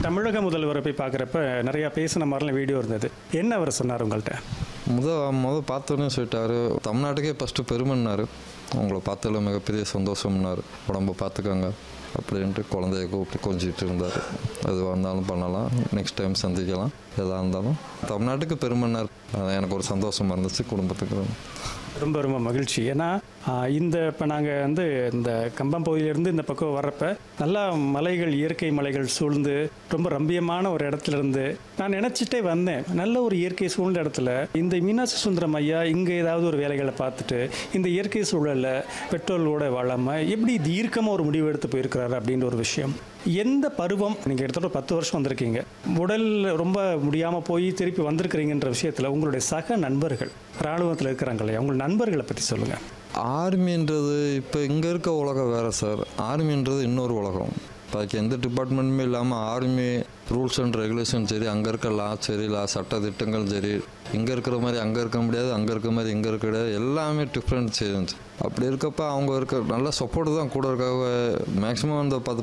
தமிழக முதல்வரை போய் பார்க்குறப்ப நிறையா பேசின மாதிரிலாம் வீடியோ இருந்தது என்ன அவர் சொன்னார் உங்கள்கிட்ட முத முத பார்த்தோன்னே சொல்லிட்டாரு தமிழ்நாட்டுக்கே ஃபஸ்ட்டு பெருமைன்னாரு உங்களை பார்த்ததுல மிகப்பெரிய சந்தோஷம்னாரு உடம்ப பார்த்துக்கோங்க அப்படின்ட்டு குழந்தைய கூப்பிட்டு கொஞ்சிட்டு இருந்தார் அது வந்தாலும் பண்ணலாம் நெக்ஸ்ட் டைம் சந்திக்கலாம் எதாக இருந்தாலும் தமிழ்நாட்டுக்கு பெருமைன்னார் அது எனக்கு ஒரு சந்தோஷமாக இருந்துச்சு குடும்பத்துக்கு ரொம்ப ரொம்ப மகிழ்ச்சி ஏன்னா ஆஹ், இந்த இப்போ நாங்கள் வந்து இந்த கம்பம் பகுதியிலேருந்து இந்த பக்கம் வர்றப்ப நல்லா மலைகள் இயற்கை மலைகள் சூழ்ந்து ரொம்ப ரம்பியமான ஒரு இடத்துல இருந்து நான் நினச்சிட்டே வந்தேன் நல்ல ஒரு இயற்கை சூழ்ந்த இடத்துல இந்த மீனாட்சி சுந்தரம் ஐயா இங்கே ஏதாவது ஒரு வேலைகளை பார்த்துட்டு இந்த இயற்கை சூழலில் பெட்ரோலோட வாழாமல் எப்படி தீர்க்கமாக ஒரு முடிவு எடுத்து போயிருக்கிறாரு அப்படின்ற ஒரு விஷயம் எந்த பருவம் நீங்கள் கிட்டத்தட்ட ஒரு பத்து வருஷம் வந்திருக்கீங்க உடல் ரொம்ப முடியாமல் போய் திருப்பி வந்திருக்கிறீங்கன்ற விஷயத்தில் உங்களுடைய சக நண்பர்கள் இராணுவத்தில் இருக்கிறாங்க இல்லையா உங்கள் நண்பர்களை பற்றி சொல்லுங்கள் ஆர்மின்றது இப்போ இங்கே இருக்க உலகம் வேறு சார் ஆர்மின்றது இன்னொரு உலகம் பாக்கி எந்த டிபார்ட்மெண்ட்டுமே இல்லாமல் ஆர்மி ரூல்ஸ் அண்ட் ரெகுலேஷன் சரி அங்கே இருக்க லா சரி லா சட்ட திட்டங்கள் சரி இங்கே இருக்கிற மாதிரி அங்கே இருக்க முடியாது அங்கே இருக்க மாதிரி இங்கே இருக்க முடியாது எல்லாமே டிஃப்ரெண்ட் சேஞ்ச் அப்படி இருக்கப்ப அவங்க இருக்க நல்ல சப்போர்ட் தான் கூட இருக்காங்க மேக்ஸிமம் அந்த பத்து